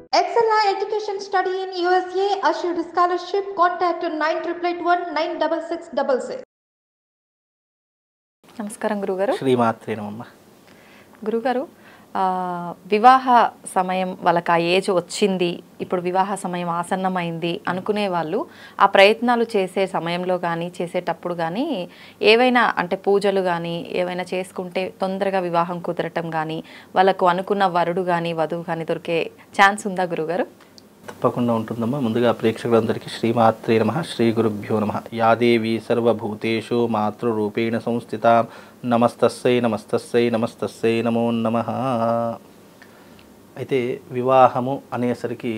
Excella Education Study in USA assured scholarship. Contact 9881 96666. నమస్కారం గురుగారు శ్రీమాత్రే నమమ్మ గురుగారు ఆ, వివాహ సమయం వాళ్ళకి ఆ ఏజ్ వచ్చింది ఇప్పుడు వివాహ సమయం ఆసన్నమైంది అనుకునే వాళ్ళు ఆ ప్రయత్నాలు చేసే సమయంలో కానీ చేసేటప్పుడు కానీ ఏవైనా అంటే పూజలు కానీ ఏవైనా చేసుకుంటే తొందరగా వివాహం కుదరటం కానీ వాళ్ళకు అనుకున్న వరుడు కానీ వధువు కానీ దొరికే ఛాన్స్ ఉందా గురుగారు తప్పకుండా ఉంటుందమ్మా ముందుగా ప్రేక్షకులందరికీ శ్రీమాత్రే నమ శ్రీ గురుభ్యో నమ యాదేవి సర్వభూతేషు మాతృరూపేణ సంస్థిత నమస్తస్సై నమస్తస్సై నమస్తస్సై నమో నమ అయితే వివాహము అనేసరికి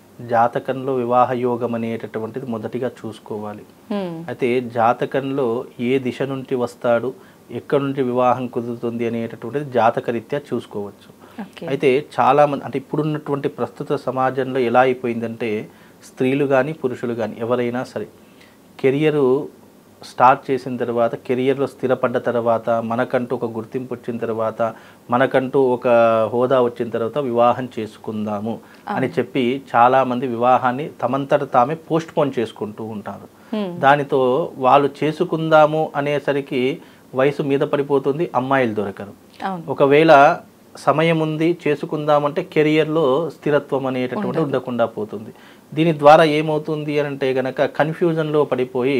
జాతకంలో వివాహ యోగం అనేటటువంటిది మొదటిగా చూసుకోవాలి హ్మ్. అయితే జాతకంలో ఏ దిశ నుండి వస్తాడు ఎక్కడి నుండి వివాహం కుదురుతుంది అనేటటువంటిది జాతకరీత్యా చూసుకోవచ్చు ఓకే అయితే చాలా మంది అంటే ఇప్పుడున్నటువంటి ప్రస్తుత సమాజంలో ఎలా అయిపోయిందంటే స్త్రీలు కానీ పురుషులు కానీ ఎవరైనా సరే కెరియరు స్టార్ట్ చేసిన తర్వాత కెరియర్లో స్థిరపడ్డ తర్వాత మనకంటూ ఒక గుర్తింపు వచ్చిన తర్వాత మనకంటూ ఒక హోదా వచ్చిన తర్వాత వివాహం చేసుకుందాము అని చెప్పి చాలామంది వివాహాన్ని తమంతట తామే పోస్ట్ పోన్ చేసుకుంటూ ఉంటారు హ్మ్. దానితో వాళ్ళు చేసుకుందాము అనేసరికి వయసు మీద పడిపోతుంది అమ్మాయిలు దొరకరు అవును ఒకవేళ సమయం ఉంది చేసుకుందామంటే కెరియర్లో స్థిరత్వం అనేటటువంటి ఉండకుండా పోతుంది దీని ద్వారా ఏమవుతుంది అని అంటే గనక కన్ఫ్యూజన్లో పడిపోయి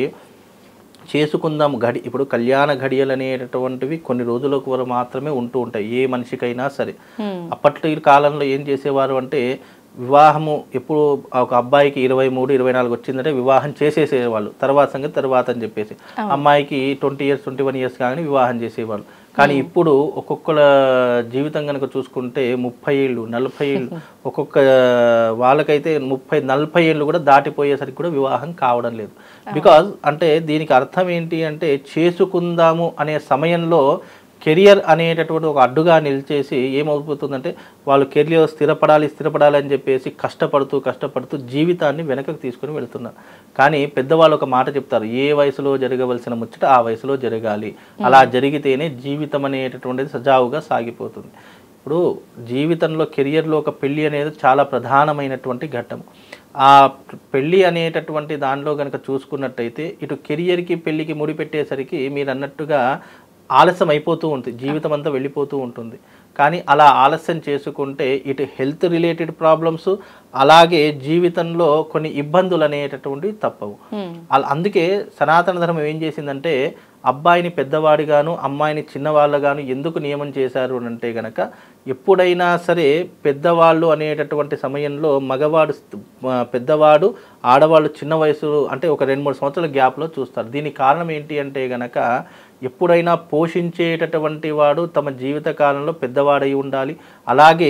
చేసుకుందాం గడి ఇప్పుడు కళ్యాణ ఘడియలు అనేటటువంటివి కొన్ని రోజులకు వరకు మాత్రమే ఉంటూ ఉంటాయి ఏ మనిషికైనా సరే హ్మ్. అప్పట్లో ఈ కాలంలో ఏం చేసేవారు అంటే వివాహము ఎప్పుడు ఒక అబ్బాయికి ఇరవై మూడు ఇరవై నాలుగు వచ్చిందంటే వివాహం చేసేసేవాళ్ళు తర్వాత సంగతి తర్వాత అని చెప్పేసి అమ్మాయికి twenty years twenty one years కానీ వివాహం చేసేవాళ్ళు కానీ ఇప్పుడు ఒక్కొక్కల జీవితం కనుక చూసుకుంటే ముప్పై ఏళ్ళు నలభై ఏళ్ళు ఒక్కొక్క వాళ్ళకైతే ముప్పై నలభై ఏళ్ళు కూడా దాటిపోయేసరికి కూడా వివాహం కావడం లేదు బికాజ్ అంటే దీనికి అర్థం ఏంటి అంటే చేసుకుందాము అనే సమయంలో కెరియర్ అనేటటువంటి ఒక అడ్డుగా నిలిచేసి ఏమవుతుందంటే వాళ్ళు కెరియర్ స్థిరపడాలి స్థిరపడాలి అని చెప్పేసి కష్టపడుతూ కష్టపడుతూ జీవితాన్ని వెనకకు తీసుకొని వెళుతున్నారు కానీ పెద్దవాళ్ళు ఒక మాట చెప్తారు ఏ వయసులో జరగవలసిన ముచ్చట ఆ వయసులో జరగాలి అలా జరిగితేనే జీవితం అనేటటువంటిది సజావుగా సాగిపోతుంది ఇప్పుడు జీవితంలో కెరియర్లో ఒక పెళ్ళి అనేది చాలా ప్రధానమైనటువంటి ఘట్టం ఆ పెళ్ళి అనేటటువంటి దానిలో కనుక చూసుకున్నట్టయితే ఇటు కెరియర్కి పెళ్ళికి ముడిపెట్టేసరికి మీరు అన్నట్టుగా ఆలస్యం అయిపోతూ ఉంటుంది జీవితం అంతా వెళ్ళిపోతూ ఉంటుంది కానీ అలా ఆలస్యం చేసుకుంటే ఇటు హెల్త్ రిలేటెడ్ ప్రాబ్లమ్స్ అలాగే జీవితంలో కొన్ని ఇబ్బందులు అనేటటువంటివి తప్పవు హ్మ్. అలా అందుకే సనాతన ధర్మం ఏం చేసిందంటే అబ్బాయిని పెద్దవాడిగాను అమ్మాయిని చిన్నవాళ్ళగాను ఎందుకు నియమం చేశారు అని అంటే గనక ఎప్పుడైనా సరే పెద్దవాళ్ళు అనేటటువంటి సమయంలో మగవాడు స్థ- ఆ, పెద్దవాడు ఆడవాళ్ళు చిన్న వయసు అంటే ఒక రెండు మూడు సంవత్సరాల గ్యాప్లో చూస్తారు దీనికి కారణం ఏంటి అంటే గనక ఎప్పుడైనా పోషించేటటువంటి వాడు తమ జీవిత కాలంలో పెద్దవాడై ఉండాలి అలాగే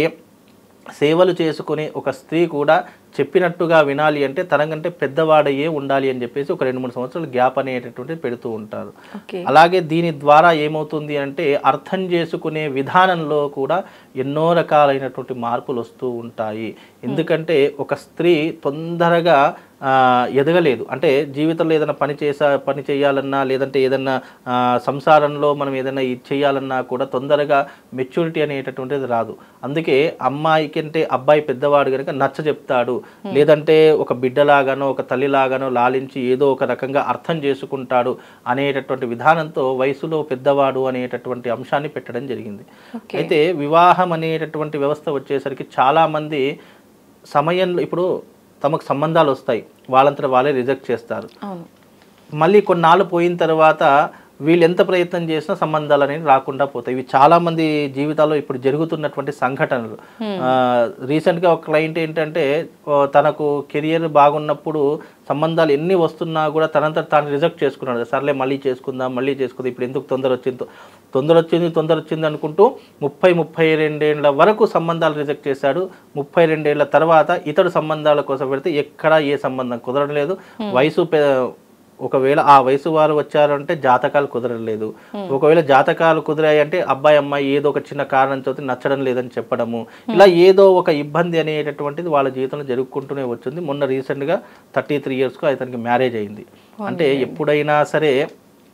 సేవలు చేసుకునే ఒక స్త్రీ కూడా చెప్పినట్టుగా వినాలి అంటే తనకంటే పెద్దవాడయ్యే ఉండాలి అని చెప్పేసి ఒక రెండు మూడు సంవత్సరాలు గ్యాప్ అనేటటువంటిది పెడుతూ ఉంటారు ఓకే అలాగే దీని ద్వారా ఏమవుతుంది అంటే అర్థం చేసుకునే విధానంలో కూడా ఎన్నో రకాలైనటువంటి మార్పులు వస్తూ ఉంటాయి ఎందుకంటే ఒక స్త్రీ తొందరగా ఆ, ఎదగలేదు అంటే జీవితంలో ఏదైనా పని చేసా పని చేయాలన్నా లేదంటే ఏదన్నా ఆ, సంసారంలో మనం ఏదైనా ఇది చేయాలన్నా కూడా తొందరగా మెచ్యూరిటీ అనేటటువంటిది రాదు అందుకే అమ్మాయి కంటే అబ్బాయి పెద్దవాడు కనుక నచ్చ చెప్తాడు లేదంటే ఒక బిడ్డలాగానో ఒక తల్లిలాగానో లాలించి ఏదో ఒక రకంగా అర్థం చేసుకుంటాడు అనేటటువంటి విధానంతో వయసులో పెద్దవాడు అనేటటువంటి అంశాన్ని పెట్టడం జరిగింది ఓకే అయితే వివాహం అనేటటువంటి వ్యవస్థ వచ్చేసరికి చాలామంది సమయంలో ఇప్పుడు తమకు సంబంధాలు వస్తాయి వాళ్ళంతట వాళ్ళే రిజెక్ట్ చేస్తారు అవును మళ్ళీ కొన్నాళ్ళు పోయిన తర్వాత వీళ్ళు ఎంత ప్రయత్నం చేసినా సంబంధాలు అనేవి రాకుండా పోతాయి ఇవి చాలా మంది జీవితాల్లో ఇప్పుడు జరుగుతున్నటువంటి సంఘటనలు ఆ, recent గా ఒక క్లయింట్ ఏంటంటే ఆ, తనకు కెరియర్ బాగున్నప్పుడు సంబంధాలు ఎన్ని వస్తున్నా కూడా తనంత తాను రిజెక్ట్ చేసుకున్నాడు సర్లే మళ్ళీ చేసుకుందాం మళ్ళీ చేసుకుందాం ఇప్పుడు ఎందుకు తొందర వచ్చింది తొందర వచ్చింది తొందర వచ్చింది అనుకుంటూ ముప్పై ముప్పై రెండేళ్ల వరకు సంబంధాలు రిజెక్ట్ చేశాడు ముప్పై రెండేళ్ల తర్వాత ఇతడు సంబంధాల కోసం పెడితే ఎక్కడా ఏ సంబంధం కుదరడం లేదు వయసు పె- ఒకవేళ ఆ వయసు వారు వచ్చారంటే జాతకాలు కుదరలేదు ఒకవేళ జాతకాలు కుదిరాయి అంటే అబ్బాయి అమ్మాయి ఏదో ఒక చిన్న కారణంతో నచ్చడం లేదని చెప్పడము ఇలా ఏదో ఒక ఇబ్బంది అనేటటువంటిది వాళ్ళ జీవితంలో జరుపుకుంటూనే వచ్చింది మొన్న రీసెంట్గా థర్టీ త్రీ ఇయర్స్కు అతనికి మ్యారేజ్ అయింది అంటే ఎప్పుడైనా సరే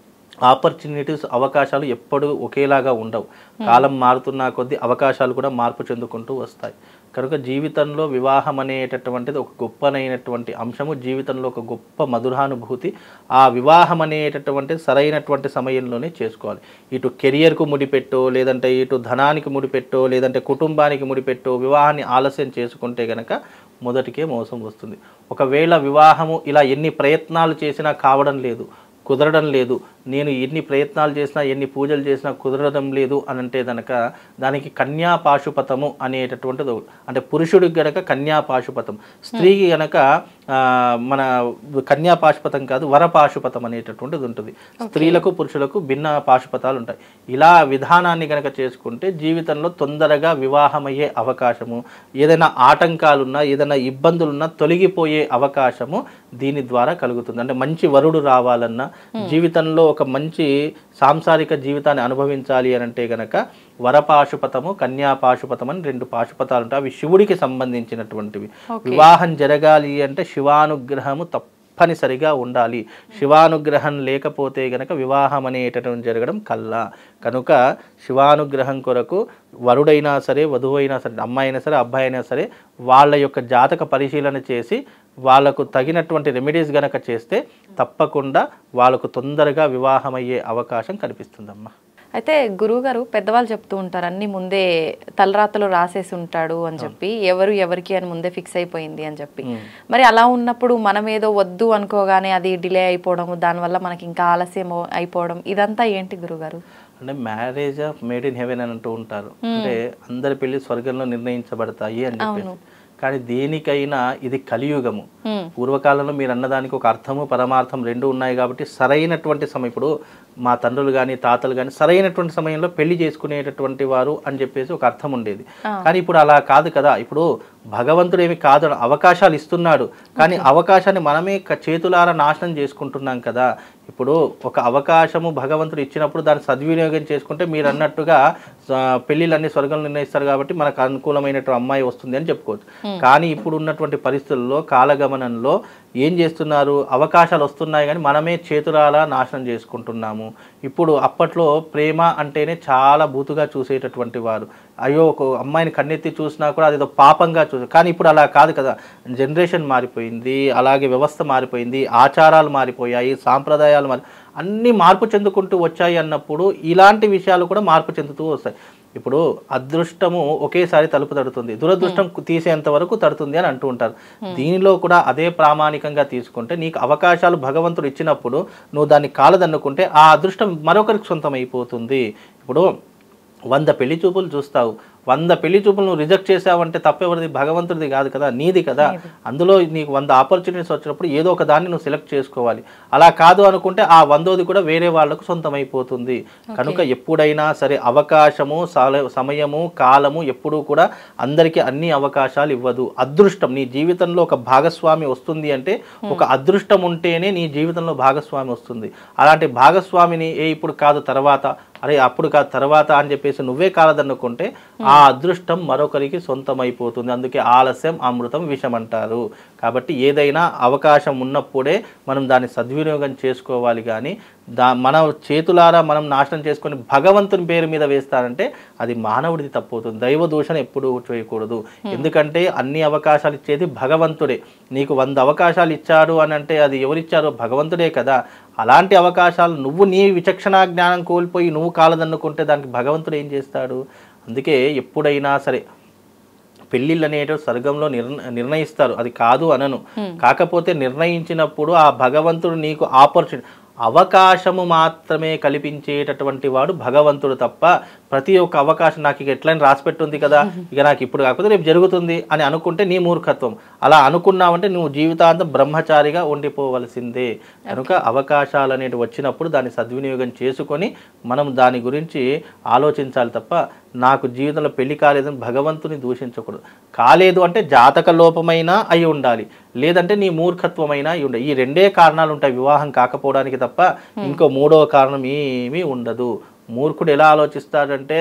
ఆపర్చునిటీస్ అవకాశాలు ఎప్పుడు ఒకేలాగా ఉండవు కాలం మారుతున్న కొద్దీ అవకాశాలు కూడా మార్పు చెందుకుంటూ వస్తాయి కనుక జీవితంలో వివాహం అనేటటువంటిది ఒక గొప్పనైనటువంటి అంశము జీవితంలో ఒక గొప్ప మధురానుభూతి ఆ వివాహం అనేటటువంటి సరైనటువంటి సమయంలోనే చేసుకోవాలి ఇటు కెరియర్కు ముడిపెట్టో లేదంటే ఇటు ధనానికి ముడిపెట్టో లేదంటే కుటుంబానికి ముడిపెట్టో వివాహాన్ని ఆలస్యం చేసుకుంటే గనక మొదటికే మోసం వస్తుంది ఒకవేళ వివాహము ఇలా ఎన్ని ప్రయత్నాలు చేసినా కావడం లేదు కుదరడం లేదు నేను ఎన్ని ప్రయత్నాలు చేసినా ఎన్ని పూజలు చేసినా కుదరడం లేదు అని అంటే గనక దానికి కన్యా పాశుపతము అనేటటువంటిది ఒకటి. అంటే పురుషుడికి గనక కన్యా పాశుపతం స్త్రీకి గనక ఆ, మన కన్యా పాశుపతం కాదు వర పాశుపతం అనేటటువంటిది ఉంటుంది స్త్రీలకు పురుషులకు భిన్న పాశుపతాలు ఉంటాయి ఇలా విధానాన్ని గనక చేసుకుంటే జీవితంలో తొందరగా వివాహమయ్యే అవకాశము ఏదైనా ఆటంకాలున్నా ఏదైనా ఇబ్బందులున్నా తొలగిపోయే అవకాశము దీని ద్వారా కలుగుతుంది అంటే మంచి వరుడు రావాలన్నా జీవితంలో ఒక మంచి సాంసారిక జీవితాన్ని అనుభవించాలి అని అంటే గనక వరపాశుపతము కన్యా పాశుపతం అని రెండు పాశుపతాలు ఉంటాయి అవి శివుడికి సంబంధించినటువంటివి వివాహం జరగాలి అంటే శివానుగ్రహము తప్పనిసరిగా ఉండాలి శివానుగ్రహం లేకపోతే గనక వివాహం అనేటటువంటి జరగడం కల్లా కనుక శివానుగ్రహం కొరకు వరుడైనా సరే వధువు అయినా సరే అమ్మాయి అయినా సరే అబ్బాయి అయినా సరే వాళ్ళ యొక్క జాతక పరిశీలన చేసి వాళ్ళకు తగినటువంటి రెమెడీస్ గనక చేస్తే తప్పకుండా వాళ్ళకు తొందరగా వివాహం అయ్యే అవకాశం కనిపిస్తుందమ్మా అయితే గురువుగారు పెద్దవాళ్ళు చెప్తూ ఉంటారు అన్ని ముందే తలరాతలో రాసేసి ఉంటాడు అని చెప్పి ఎవరు ఎవరికి అని ముందే ఫిక్స్ అయిపోయింది అని చెప్పి మరి అలా ఉన్నప్పుడు మనం ఏదో వద్దు అనుకోగానే అది డిలే అయిపోవడం దానివల్ల మనకి ఇంకా ఆలస్యం అయిపోవడం ఇదంతా ఏంటి గురుగారు అంటే marriage of made in heaven అని అంటూ ఉంటారు అంటే అందరి పెళ్లి స్వర్గంలో నిర్ణయించబడతాయి అని చెప్పేసి కానీ దేనికైనా ఇది కలియుగము హ్మ్. పూర్వకాలంలో మీరు అన్నదానికి ఒక అర్థము పరమార్థం రెండు ఉన్నాయి కాబట్టి సరైనటువంటి సమయం ఇప్పుడు మా తండ్రులు కానీ తాతలు కానీ సరైనటువంటి సమయంలో పెళ్లి చేసుకునేటటువంటి వారు అని చెప్పేసి ఒక అర్థం ఉండేది కానీ ఇప్పుడు అలా కాదు కదా ఇప్పుడు భగవంతుడు ఏమి కాదు అవకాశాలు ఇస్తున్నాడు కానీ అవకాశాన్ని మనమే క- చేతులారా నాశనం చేసుకుంటున్నాం కదా ఇప్పుడు ఒక అవకాశము భగవంతుడు ఇచ్చినప్పుడు దాన్ని సద్వినియోగం చేసుకుంటే మీరు అన్నట్టుగా ఆ, పెళ్ళిళ్ళన్నీ స్వర్గం నిర్ణయిస్తారు కాబట్టి మనకు అనుకూలమైనటువంటి అమ్మాయి వస్తుంది అని చెప్పుకోవచ్చు కానీ ఇప్పుడు ఉన్నటువంటి పరిస్థితుల్లో కాలగమనంలో ఏం చేస్తున్నారు అవకాశాలు వస్తున్నాయి కానీ మనమే చేతులారా నాశనం చేసుకుంటున్నాము ఇప్పుడు అప్పట్లో ప్రేమ అంటేనే చాలా బూతుగా చూసేటటువంటి వారు అయ్యో ఒక అమ్మాయిని కన్నెత్తి చూసినా కూడా అదేదో పాపంగా చూసారు కానీ ఇప్పుడు అలా కాదు కదా జనరేషన్ మారిపోయింది అలాగే వ్యవస్థ మారిపోయింది ఆచారాలు మారిపోయాయి సాంప్రదాయాలు మారి అన్నీ మార్పు చెందుకుంటూ వచ్చాయి అన్నప్పుడు ఇలాంటి విషయాలు కూడా మార్పు చెందుతూ వస్తాయి ఇప్పుడు అదృష్టము ఒకేసారి తలుపు తడుతుంది దురదృష్టం తీసేంత వరకు తడుతుంది అని అంటూ ఉంటారు దీనిలో కూడా అదే ప్రామాణికంగా తీసుకుంటే నీకు అవకాశాలు భగవంతుడు ఇచ్చినప్పుడు నువ్వు దాన్ని కాలదన్నుకుంటే ఆ అదృష్టం మరొకరికి సొంతం అయిపోతుంది ఇప్పుడు వంద పెళ్లి చూపులు చూస్తావు వంద పెళ్లి చూపులు నువ్వు రిజెక్ట్ చేసావంటే తప్పెవరిది భగవంతుడిది కాదు కదా నీది కదా అందులో నీకు వంద ఆపర్చునిటీస్ వచ్చినప్పుడు ఏదో ఒక దాన్ని నువ్వు సెలెక్ట్ చేసుకోవాలి అలా కాదు అనుకుంటే ఆ వందోది కూడా వేరే వాళ్ళకు సొంతమైపోతుంది కనుక ఎప్పుడైనా సరే అవకాశము సాల- సమయము కాలము ఎప్పుడూ కూడా అందరికీ అన్ని అవకాశాలు ఇవ్వదు అదృష్టం నీ జీవితంలో ఒక భాగస్వామి వస్తుంది అంటే ఒక అదృష్టం ఉంటేనే నీ జీవితంలో భాగస్వామి వస్తుంది అలాంటి భాగస్వామిని ఏ ఇప్పుడు కాదు తర్వాత అరే అప్పుడు కాదు తర్వాత అని చెప్పేసి నువ్వే కాలదన్నుకుంటే ఆ అదృష్టం మరొకరికి సొంతమైపోతుంది అందుకే ఆలస్యం అమృతం విషం అంటారు కాబట్టి ఏదైనా అవకాశం ఉన్నప్పుడే మనం దాన్ని సద్వినియోగం చేసుకోవాలి కానీ దా మన చేతులారా మనం నాశనం చేసుకొని భగవంతుని పేరు మీద వేస్తారంటే అది మానవుడిది తప్పవుతుంది దైవ దూషణ ఎప్పుడూ చేయకూడదు ఎందుకంటే అన్ని అవకాశాలు ఇచ్చేది భగవంతుడే నీకు వంద అవకాశాలు ఇచ్చాడు అని అంటే అది ఎవరిచ్చారో భగవంతుడే కదా అలాంటి అవకాశాలు నువ్వు నీ విచక్షణ జ్ఞానం కోల్పోయి నువ్వు కాలదన్నుకుంటే దానికి భగవంతుడు ఏం చేస్తాడు అందుకే ఎప్పుడైనా సరే పెళ్ళిళ్ళు అనేటివి స్వర్గంలో నిర్ణ నిర్ణయిస్తారు అది కాదు అనను కాకపోతే నిర్ణయించినప్పుడు ఆ భగవంతుడు నీకు ఆపర్చునిటీ అవకాశము మాత్రమే కల్పించేటటువంటి వాడు భగవంతుడు తప్ప ప్రతి ఒక్క అవకాశం నాకు ఇక ఎట్లని రాసిపెట్టుంది కదా ఇక నాకు ఇప్పుడు కాకపోతే రేపు జరుగుతుంది అని అనుకుంటే నీ మూర్ఖత్వం అలా అనుకున్నావంటే నువ్వు జీవితాంతం బ్రహ్మచారిగా ఉండిపోవలసిందే కనుక అవకాశాలు అనేవి వచ్చినప్పుడు దాన్ని సద్వినియోగం చేసుకొని మనం దాని గురించి ఆలోచించాలి తప్ప నాకు జీవితంలో పెళ్లి కాలేదని భగవంతుని దూషించకూడదు కాలేదు అంటే జాతక లోపమైనా అయి ఉండాలి లేదంటే నీ మూర్ఖత్వమైనా అయి ఉండాలి ఈ రెండే కారణాలు ఉంటాయి వివాహం కాకపోవడానికి తప్ప ఇంకో మూడవ కారణం ఏమీ ఉండదు మూర్ఖుడు ఎలా ఆలోచిస్తాడంటే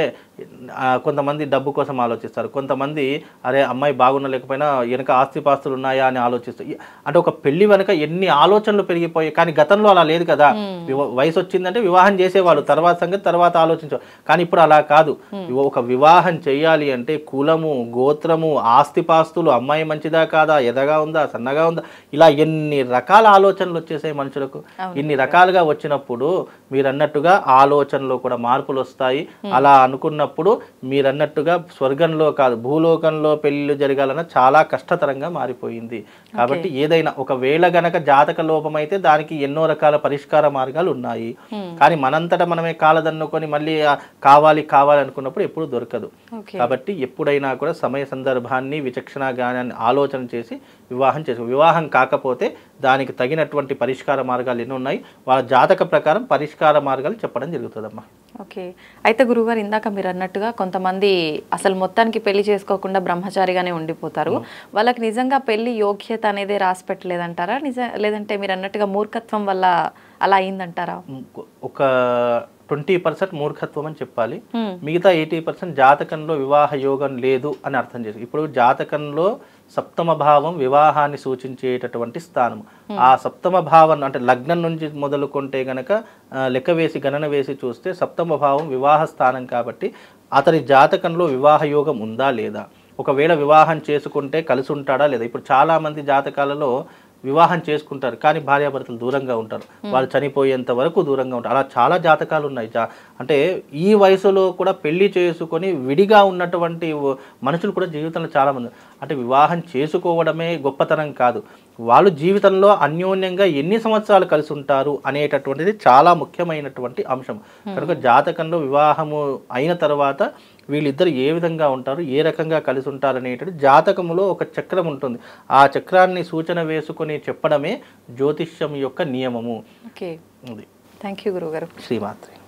ఆ, కొంతమంది డబ్బు కోసం ఆలోచిస్తారు కొంతమంది అరే అమ్మాయి బాగున్నా లేకపోయినా వెనక ఆస్తిపాస్తులు ఉన్నాయా అని ఆలోచిస్తారు ఈ- అంటే ఒక పెళ్లి వెనక ఎన్ని ఆలోచనలు పెరిగిపోయాయి కానీ గతంలో అలా లేదు కదా వివ- వయసు వచ్చిందంటే వివాహం చేసేవాళ్ళు తర్వాత సంగతి తర్వాత ఆలోచించారు కానీ ఇప్పుడు అలా కాదు వివ- ఒక వివాహం చేయాలి అంటే కులము గోత్రము ఆస్తిపాస్తులు అమ్మాయి మంచిదా కాదా ఎదగా ఉందా సన్నగా ఉందా ఇలా ఎన్ని రకాల ఆలోచనలు వచ్చేసాయి మనుషులకు ఇన్ని రకాలుగా వచ్చినప్పుడు మీరు అన్నట్టుగా ఆలోచనలో కూడా మార్పులు వస్తాయి అలా అనుకున్నప్పుడు మీరు అన్నట్టుగా స్వర్గంలో కాదు భూలోకంలో పెళ్లిళ్ళు జరగాలన్న చాలా కష్టతరంగా మారిపోయింది కాబట్టి ఏదైనా ఒకవేళ గనక జాతక లోపం అయితే దానికి ఎన్నో రకాల పరిష్కార మార్గాలు ఉన్నాయి కానీ మనంతట మనమే కాలదన్నుకొని మళ్ళీ ఆ కావాలి కావాలి అనుకున్నప్పుడు ఎప్పుడు దొరకదు ఓకే కాబట్టి ఎప్పుడైనా కూడా సమయ సందర్భాన్ని విచక్షణ జ్ఞానాన్ని ఆలోచన చేసి వివాహం చేసుకో వివాహం కాకపోతే దానికి తగినటువంటి పరిష్కార మార్గాలు ఎన్ని ఉన్నాయి వాళ్ళ జాతక ప్రకారం పరిష్కార మార్గాలు చెప్పడం జరుగుతుందమ్మా ఓకే అయితే గురుగారు ఇందాక మీరు అన్నట్టుగా కొంతమంది అసలు మొత్తానికి పెళ్లి చేసుకోకుండా బ్రహ్మచారిగానే ఉండిపోతారు వాళ్ళకి నిజంగా పెళ్లి యోగ్యత అనేది రాసి పెట్టలేదంటారా నిజ లేదంటే మీరు అన్నట్టుగా మూర్ఖత్వం వల్ల అలా అయిందంటారా ఇంకో- ఒక ట్వంటీ పర్సెంట్ మూర్ఖత్వం అని చెప్పాలి Hmm. మిగతా ఎయిటీ పర్సెంట్ జాతకంలో వివాహ యోగం లేదు అని అర్థం చేసి ఇప్పుడు జాతకంలో సప్తమ భావం వివాహాన్ని సూచించేటటువంటి స్థానం ఆ సప్తమ భావం అంటే లగ్నం నుంచి మొదలుకుంటే గనక ఆ, లెక్క వేసి గణన వేసి చూస్తే సప్తమ భావం వివాహ స్థానం కాబట్టి అతని జాతకంలో వివాహ యోగం ఉందా లేదా ఒకవేళ వివాహం చేసుకుంటే కలిసి ఉంటాడా లేదా ఇప్పుడు చాలా మంది జాతకాలలో వివాహం చేసుకుంటారు కానీ భార్యాభర్తలు దూరంగా ఉంటారు వాళ్ళు చనిపోయేంత వరకు దూరంగా ఉంటారు అలా చాలా జాతకాలు ఉన్నాయి జా అంటే ఈ వయసులో కూడా పెళ్లి చేసుకొని విడిగా ఉన్నటువంటి వ- మనుషులు కూడా జీవితంలో చాలా మంది అంటే వివాహం చేసుకోవడమే గొప్పతనం కాదు వాళ్ళు జీవితంలో అన్యోన్యంగా ఎన్ని సంవత్సరాలు కలిసి ఉంటారు అనేటటువంటిది చాలా ముఖ్యమైనటువంటి అంశం కనుక జాతకంలో వివాహము అయిన తర్వాత వీళ్ళిద్దరు ఏ విధంగా ఉంటారు ఏ రకంగా కలిసి ఉంటారు అనేటువంటి జాతకములో ఒక చక్రం ఉంటుంది ఆ చక్రాన్ని సూచన వేసుకొని చెప్పడమే జ్యోతిష్యం యొక్క నియమము ఓకే ఉంది థ్యాంక్ యూ గురుగారు శ్రీమాత్రి